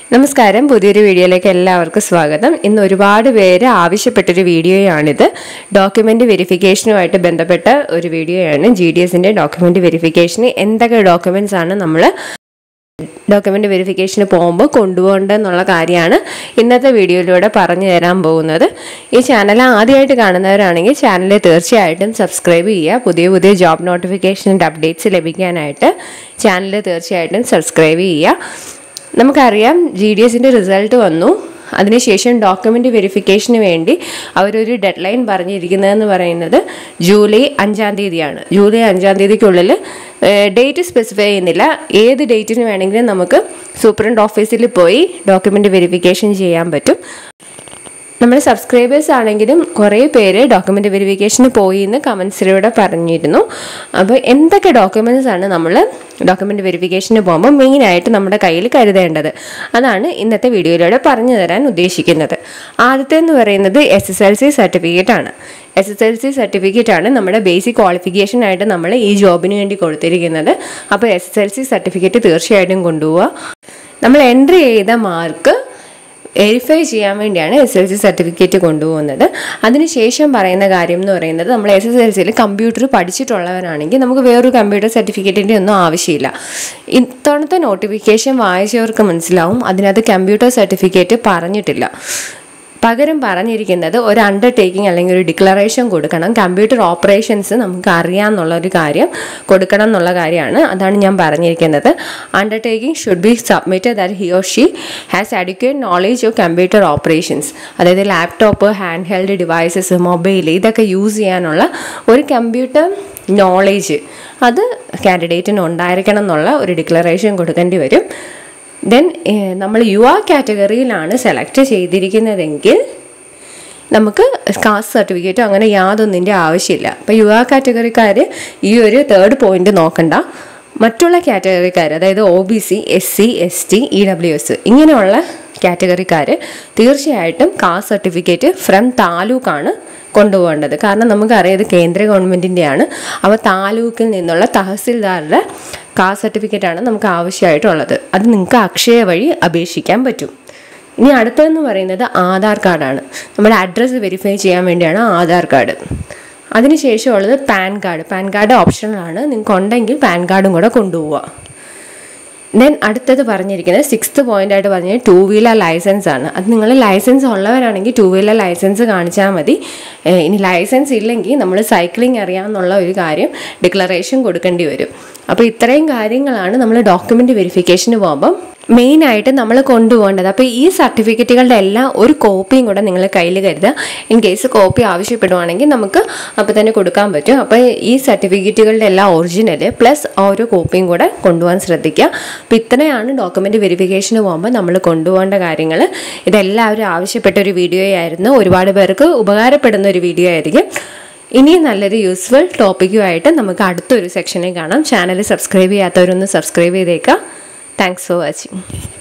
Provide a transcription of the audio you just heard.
നമസ്കാരം പുതിയൊരു വീഡിയോയിലേക്ക് എല്ലാവർക്കും സ്വാഗതം ഇന്ന് ഒരുപാട് പേര് ആവശ്യപ്പെട്ടൊരു വീഡിയോയാണിത് ഡോക്യുമെൻ്റ് വെരിഫിക്കേഷനുമായിട്ട് ബന്ധപ്പെട്ട ഒരു വീഡിയോയാണ് ജി ഡി എസിൻ്റെ ഡോക്യുമെൻ്റ് വെരിഫിക്കേഷന് എന്തൊക്കെ ഡോക്യുമെൻറ്റ്സ് ആണ് നമ്മൾ ഡോക്യുമെൻ്റ് വെരിഫിക്കേഷന് പോകുമ്പോൾ കൊണ്ടുപോകേണ്ടതെന്നുള്ള കാര്യമാണ് ഇന്നത്തെ വീഡിയോയിലൂടെ പറഞ്ഞു തരാൻ പോകുന്നത് ഈ ചാനൽ ആദ്യമായിട്ട് കാണുന്നവരാണെങ്കിൽ ചാനൽ തീർച്ചയായിട്ടും സബ്സ്ക്രൈബ് ചെയ്യുക പുതിയ പുതിയ ജോബ് നോട്ടിഫിക്കേഷൻ്റെ അപ്ഡേറ്റ്സ് ലഭിക്കാനായിട്ട് ചാനൽ തീർച്ചയായിട്ടും സബ്സ്ക്രൈബ് ചെയ്യുക നമുക്കറിയാം ജി ഡി എസിൻ്റെ റിസൾട്ട് വന്നു അതിനുശേഷം ഡോക്യുമെൻ്റ് വെരിഫിക്കേഷന് വേണ്ടി അവരൊരു ഡെഡ് ലൈൻ പറഞ്ഞിരിക്കുന്നതെന്ന് പറയുന്നത് ജൂലൈ അഞ്ചാം തീയതിയാണ് ജൂലൈ അഞ്ചാം തീയതിക്കുള്ളിൽ ഡേറ്റ് സ്പെസിഫൈ ചെയ്യുന്നില്ല ഏത് ഡേറ്റിന് വേണമെങ്കിലും നമുക്ക് സൂപ്രണ്ട് ഓഫീസിൽ പോയി ഡോക്യുമെൻ്റ് വെരിഫിക്കേഷൻ ചെയ്യാൻ പറ്റും നമ്മുടെ സബ്സ്ക്രൈബേഴ്സ് ആണെങ്കിലും കുറേ പേര് ഡോക്യുമെൻ്റ് വെരിഫിക്കേഷന് പോയി എന്ന് കമൻസിലൂടെ പറഞ്ഞിരുന്നു അപ്പോൾ എന്തൊക്കെ ഡോക്യുമെൻറ്റ്സ് ആണ് നമ്മൾ ഡോക്യുമെൻ്റ് വെരിഫിക്കേഷന് പോകുമ്പോൾ മെയിനായിട്ട് നമ്മുടെ കയ്യിൽ കരുതേണ്ടത് അതാണ് ഇന്നത്തെ വീഡിയോയിലൂടെ പറഞ്ഞു തരാൻ ഉദ്ദേശിക്കുന്നത് ആദ്യത്തെ എന്ന് പറയുന്നത് S S L C certificate ആണ് S S L C certificate ആണ് നമ്മുടെ ബേസിക് ക്വാളിഫിക്കേഷൻ ആയിട്ട് നമ്മൾ ഈ ജോബിന് വേണ്ടി കൊടുത്തിരിക്കുന്നത് അപ്പോൾ S S L C certificate തീർച്ചയായിട്ടും കൊണ്ടുപോവുക നമ്മൾ എൻട്രി ചെയ്ത മാർക്ക് വെരിഫൈ ചെയ്യാൻ വേണ്ടിയാണ് എസ് എൽ സി സർട്ടിഫിക്കറ്റ് കൊണ്ടുപോകുന്നത് അതിനുശേഷം പറയുന്ന കാര്യം എന്ന് പറയുന്നത് നമ്മൾ എസ് എസ് എൽ സിയിൽ കമ്പ്യൂട്ടർ പഠിച്ചിട്ടുള്ളവരാണെങ്കിൽ നമുക്ക് വേറൊരു കമ്പ്യൂട്ടർ സർട്ടിഫിക്കറ്റിൻ്റെ ഒന്നും ആവശ്യമില്ല ഇത്തവണത്തെ നോട്ടിഫിക്കേഷൻ വായിച്ചവർക്ക് മനസ്സിലാവും അതിനകത്ത് കമ്പ്യൂട്ടർ സർട്ടിഫിക്കറ്റ് പറഞ്ഞിട്ടില്ല പകരം പറഞ്ഞിരിക്കുന്നത് ഒരു അണ്ടർടേക്കിംഗ് അല്ലെങ്കിൽ ഒരു ഡിക്ലറേഷൻ കൊടുക്കണം കമ്പ്യൂട്ടർ ഓപ്പറേഷൻസ് നമുക്ക് അറിയാമെന്നുള്ള ഒരു കാര്യം കൊടുക്കണം എന്നുള്ള കാര്യമാണ് അതാണ് ഞാൻ പറഞ്ഞിരിക്കുന്നത് undertaking should be submitted that he or she has adequate knowledge of computer operations അതായത് laptop hand held devices mobile ഇതൊക്കെ യൂസ് ചെയ്യാനുള്ള ഒരു കമ്പ്യൂട്ടർ നോളേജ് അത് കാൻഡിഡേറ്റിന് ഉണ്ടായിരിക്കണം എന്നുള്ള ഒരു ഡിക്ലറേഷൻ കൊടുക്കേണ്ടി വരും ദെൻ നമ്മൾ യുവ കാറ്റഗറിയിലാണ് സെലക്ട് ചെയ്തിരിക്കുന്നതെങ്കിൽ നമുക്ക് കാസ്റ്റ് സർട്ടിഫിക്കറ്റോ അങ്ങനെ യാതൊന്നിൻ്റെ ആവശ്യമില്ല അപ്പോൾ യുവ കാറ്റഗറിക്കാർ ഈ ഒരു തേർഡ് പോയിന്റ് നോക്കണ്ട മറ്റുള്ള കാറ്റഗറിക്കാർ അതായത് O B C S C S T E W S ഇങ്ങനെയുള്ള കാറ്റഗറിക്കാർ തീർച്ചയായിട്ടും കാസ്റ്റ് സർട്ടിഫിക്കറ്റ് ഫ്രം താലൂക്കാണ് കൊണ്ടുപോകേണ്ടത് കാരണം നമുക്കറിയാം ഇത് കേന്ദ്ര ഗവൺമെൻറ്റിൻ്റെയാണ് അപ്പോൾ താലൂക്കിൽ നിന്നുള്ള തഹസിൽദാരുടെ കാസ്റ്റ് സർട്ടിഫിക്കറ്റാണ് നമുക്ക് ആവശ്യമായിട്ടുള്ളത് അത് നിങ്ങൾക്ക് അക്ഷയ വഴി അപേക്ഷിക്കാൻ പറ്റും ഇനി അടുത്തതെന്ന് പറയുന്നത് ആധാർ കാർഡാണ് നമ്മുടെ അഡ്രസ്സ് വെരിഫൈ ചെയ്യാൻ വേണ്ടിയാണ് ആധാർ കാർഡ് അതിനുശേഷമുള്ളത് പാൻ കാർഡ് പാൻ കാർഡ് ഓപ്ഷണലാണ് നിങ്ങൾക്ക് ഉണ്ടെങ്കിൽ പാൻ കാർഡും കൂടെ കൊണ്ടുപോവുക ദെൻ അടുത്തത് പറഞ്ഞിരിക്കുന്നത് സിക്സ്ത് പോയിന്റ് ആയിട്ട് പറഞ്ഞത് ടൂ വീലർ ലൈസൻസ് ആണ് അത് നിങ്ങൾ ലൈസൻസ് ഉള്ളവരാണെങ്കിൽ ടൂ വീലർ ലൈസൻസ് കാണിച്ചാൽ മതി ഇനി ലൈസൻസ് ഇല്ലെങ്കിൽ നമ്മൾ സൈക്ലിംഗ് അറിയാമെന്നുള്ള ഒരു കാര്യം ഡിക്ലറേഷൻ കൊടുക്കേണ്ടി വരും അപ്പോൾ ഇത്രയും കാര്യങ്ങളാണ് നമ്മൾ ഡോക്യുമെൻ്റ് വെരിഫിക്കേഷന് പോകുമ്പം മെയിനായിട്ട് നമ്മൾ കൊണ്ടുപോകേണ്ടത് അപ്പോൾ ഈ സർട്ടിഫിക്കറ്റുകളുടെ എല്ലാം ഒരു കോപ്പിയും കൂടെ നിങ്ങൾ കയ്യിൽ കരുതുക ഇൻ കേസ് കോപ്പി ആവശ്യപ്പെടുവാണെങ്കിൽ നമുക്ക് അപ്പോൾ തന്നെ കൊടുക്കാൻ പറ്റും അപ്പോൾ ഈ സർട്ടിഫിക്കറ്റുകളുടെ എല്ലാം ഒറിജിനൽ പ്ലസ് ഓരോ കോപ്പിയും കൂടെ കൊണ്ടുപോകാൻ ശ്രദ്ധിക്കുക അപ്പോൾ ഇത്രയാണ് ഡോക്യുമെൻ്റ് വെരിഫിക്കേഷന് പോകുമ്പോൾ നമ്മൾ കൊണ്ടുപോകേണ്ട കാര്യങ്ങൾ ഇതെല്ലാവരും ആവശ്യപ്പെട്ട ഒരു വീഡിയോ ആയിരുന്നു ഒരുപാട് പേർക്ക് ഉപകാരപ്പെടുന്ന ഒരു വീഡിയോ ആയിരിക്കും ഇനിയും നല്ലൊരു യൂസ്ഫുൾ ടോപ്പിക്കുമായിട്ട് നമുക്ക് അടുത്തൊരു സെക്ഷനിൽ കാണാം ചാനൽ സബ്സ്ക്രൈബ് ചെയ്യാത്തവരൊന്ന് സബ്സ്ക്രൈബ് ചെയ്തേക്കാം താങ്ക്സ് ഫോർ വാച്ചിങ്